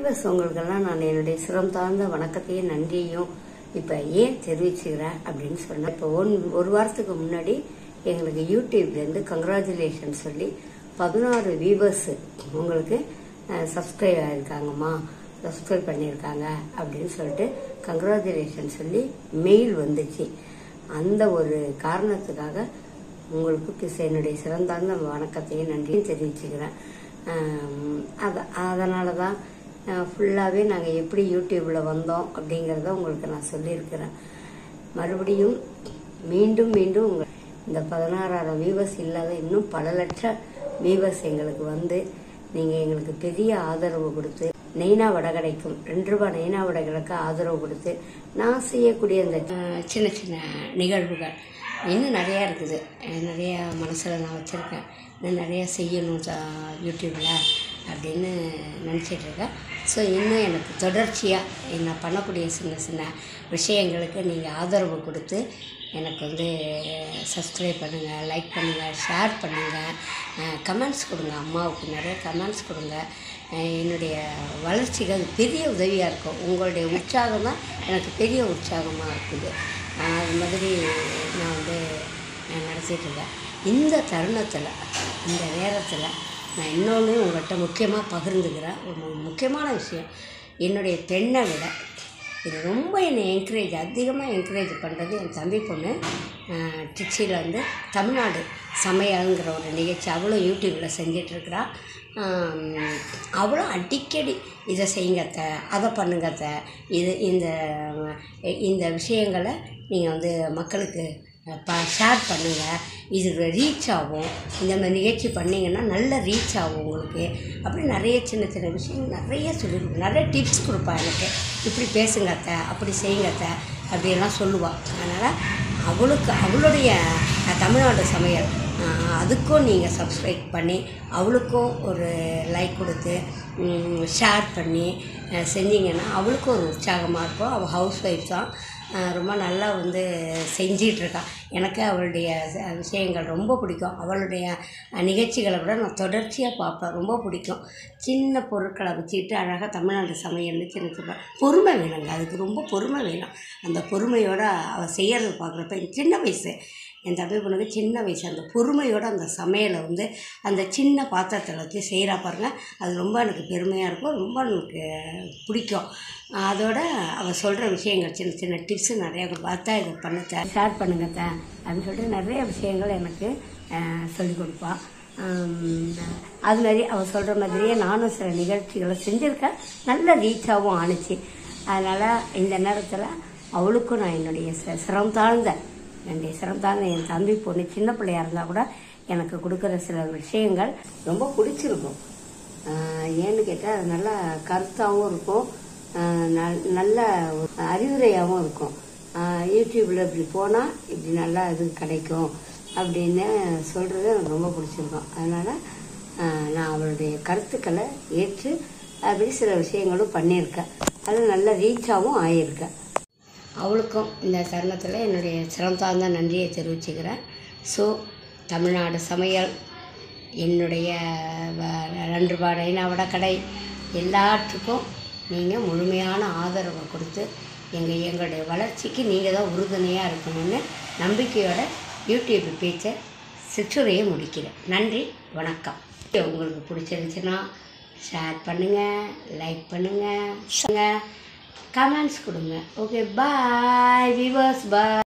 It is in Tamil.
வீவர்ஸ் உங்களுக்கெல்லாம் நான் என்னுடைய சிரம் தாழ்ந்த வணக்கத்தையும் நன்றியையும் இப்போ ஏன் தெரிவிச்சுக்கிறேன் அப்படின்னு சொன்னேன் இப்போ ஒன் ஒரு வாரத்துக்கு முன்னாடி எங்களுக்கு யூடியூப்லேருந்து கங்க்ராச்சுலேஷன் சொல்லி பதினாறு வீவர்ஸ் உங்களுக்கு சப்ஸ்கிரைப் ஆயிருக்காங்கம்மா சப்ஸ்கிரைப் பண்ணியிருக்காங்க அப்படின்னு சொல்லிட்டு கங்க்ராச்சுலேஷன் சொல்லி மெயில் வந்துச்சு அந்த ஒரு காரணத்துக்காக உங்களுக்கு பிஸ் என்னுடைய சிறந்தார்ந்த வணக்கத்தையும் நன்றியும் தெரிவிச்சுக்கிறேன் ஆம், அத அதனால தான் ஃபுல்லாகவே நாங்கள் எப்படி யூடியூப்பில் வந்தோம் அப்படிங்கிறத உங்களுக்கு நான் சொல்லியிருக்கிறேன் மறுபடியும் மீண்டும் மீண்டும் உங்க இந்த பதினாறாயிரம் வியூவர்ஸ் இல்லாத இன்னும் பல லட்ச வியூவர்ஸ் எங்களுக்கு வந்து நீங்கள் எங்களுக்கு பெரிய ஆதரவு கொடுத்து நெய்னா வடகடைக்கும் ரெண்டு ரூபாய் நெய்னா வடகளுக்கு ஆதரவு கொடுத்து நான் செய்யக்கூடிய இந்த அஹ், சின்ன சின்ன நிகழ்வுகள் இன்னும் நிறையா இருக்குது அஹ், நிறைய மனசில் நான் வச்சுருக்கேன் இன்னும் நிறையா செய்யணும் யூடியூப்பில் அப்படின்னு நினச்சிட்டு இருக்கேன் ஸோ இன்னும் எனக்கு தொடர்ச்சியாக நான் பண்ணக்கூடிய சின்ன சின்ன விஷயங்களுக்கு நீங்கள் ஆதரவு கொடுத்து எனக்கு வந்து சப்ஸ்கிரைப் பண்ணுங்கள் லைக் பண்ணுங்கள் ஷேர் பண்ணுங்கள் கமெண்ட்ஸ் கொடுங்க அம்மாவுக்கு நிறைய கமெண்ட்ஸ் கொடுங்க அஹ் என்னுடைய வளர்ச்சிக்கு அது பெரிய உதவியாக இருக்கும் உங்களுடைய உற்சாகம் தான் எனக்கு பெரிய உற்சாகமாக இருக்குது அஹ் அது மாதிரி நான் வந்து நான் நடத்திட்டு இருக்கேன் இந்த தருணத்தில் இந்த நேரத்தில் நான் இன்னொன்று உங்கள்கிட்ட முக்கியமாக பகிர்ந்துக்கிறேன் ஒரு மு- முக்கியமான விஷயம் என்னுடைய பெண்ணை விட இது ரொம்ப என்னை என்கரேஜ் அதிகமாக என்கரேஜ் பண்ணுறது என் தம்பி பொண்ணு டிச்சியில் வந்து தமிழ்நாடு சமையல்ங்கிற ஒரு நிகழ்ச்சி அவளும் யூடியூப்பில் செஞ்சிட்ருக்கிறா அவளும் அடிக்கடி இதை செய்யுங்க அத்தை அதை பண்ணுங்க அத்தை இது இந்த இந்த விஷயங்களை நீங்கள் வந்து மக்களுக்கு ப ஷேர் பண்ணுங்கள் இது ரீச் ஆகும் இந்த மாதிரி நிகழ்ச்சி பண்ணிங்கன்னா நல்ல ரீச் ஆகும் உங்களுக்கு அப்படி நிறைய சின்ன சின்ன விஷயங்கள் நிறைய சொல்லி கொடுப்பா. நிறைய டிப்ஸ் கொடுப்பா எனக்கு இப்படி பேசுங்க அத்தை அப்படி செய்யுங்க அத்தை அப்படியெல்லாம் சொல்லுவாள் அதனால் அவளுக்கு அவளுடைய அஹ், தமிழ்நாடு சமையல் அஹ், அதுக்கும் நீங்கள் சப்ஸ்கிரைப் பண்ணி அவளுக்கும் ஒரு லைக் கொடுத்து ஷேர் பண்ணி அஹ், செஞ்சீங்கன்னா அவளுக்கும் ஒரு உற்சாகமாக இருக்கும் அவள் ஹவுஸ் ஒய்ஃப் தான் அஹ், ரொம்ப நல்லா வந்து செஞ்சிகிட்ருக்கா எனக்கு அவளுடைய ச- விஷயங்கள் ரொம்ப பிடிக்கும் அவளுடைய அஹ், நிகழ்ச்சிகளை கூட நான் தொடர்ச்சியாக பார்ப்பேன் ரொம்ப பிடிக்கும் சின்ன பொருட்களை வச்சுக்கிட்டு அழகாக தமிழ்நாடு சமையல்னு சின்ன சின்ன பொறுமை வேணுங்க அதுக்கு ரொம்ப பொறுமை வேணும் அந்த பொறுமையோட அவள் செய்யறது பார்க்குறப்ப சின்ன வயசு என் தம்பி பொண்ணுக்கு சின்ன வயசு அந்த பொறுமையோட அந்த சமையலை வந்து அந்த சின்ன பாத்திரத்தில் வச்சு செய்கிறா பாருங்க அது ரொம்ப எனக்கு பெருமையாக இருக்கும் ரொம்ப எனக்கு பிடிக்கும் அதோட அவள் சொல்கிற விஷயங்கள் சின்ன சின்ன டிப்ஸு நிறையா கொடுப்பா அத்தை இதை பண்ணுத்த ஷேர் பண்ணுங்க அத்தை அப்படின்னு சொல்லிட்டு நிறைய விஷயங்கள் எனக்கு சொல்லிக் கொடுப்பா ஆம், அது மாதிரி அவள் சொல்கிற மாதிரியே நானும் சில நிகழ்ச்சிகளை செஞ்சுருக்கேன் நல்ல ரீச்சாகவும் ஆணுச்சு அதனால் இந்த நேரத்தில் அவளுக்கும் நான் என்னுடைய ச- சிரம் தாழ்ந்த என்னுடைய சிரம் தாழ்ந்த என் தம்பி பொண்ணு சின்ன பிள்ளையா இருந்தால் கூட எனக்கு கொடுக்குற சில விஷயங்கள் ரொம்ப பிடிச்சிருக்கும் ஆஹ் ஏன்னு கேட்டால் அது நல்ல கருத்தாகவும் இருக்கும் ஆஹ் நல்- நல்ல ஒரு அறிவுரையாகவும் இருக்கும் ஆஹ் யூடியூப்பில் இப்படி போனால் இப்படி நல்லா இது கிடைக்கும் அப்படின்னு சொல்கிறது எனக்கு ரொம்ப பிடிச்சிருக்கும் அதனால் நான் அவளுடைய கருத்துக்களை ஏற்று அப்படி சில விஷயங்களும் பண்ணியிருக்கேன் அது நல்ல ரீச்சாகவும் ஆகியிருக்கேன் அவளுக்கும் இந்த தருணத்தில் என்னுடைய சிறந்தார்ந்த நன்றியை தெரிவிச்சுக்கிறேன் ஸோ தமிழ்நாடு சமையல் என்னுடைய வ- ரெண்டு ரூபாய் நைனாவட கடை எல்லாற்றுக்கும் நீங்கள் முழுமையான ஆதரவை கொடுத்து எங்கள் எங்களுடைய வளர்ச்சிக்கு நீங்கள் தான் உறுதுணையாக இருக்கணும்னு நம்பிக்கையோட யூடியூப் பேச்சை சிற்றுரையை முடிக்கிறேன் நன்றி வணக்கம் உங்களுக்கு பிடிச்சிருந்துச்சுன்னா ஷேர் பண்ணுங்கள் லைக் பண்ணுங்கள் கமெண்ட்ஸ் கொடுங்க ஓகே பாய் விவர்ஸ் பாய்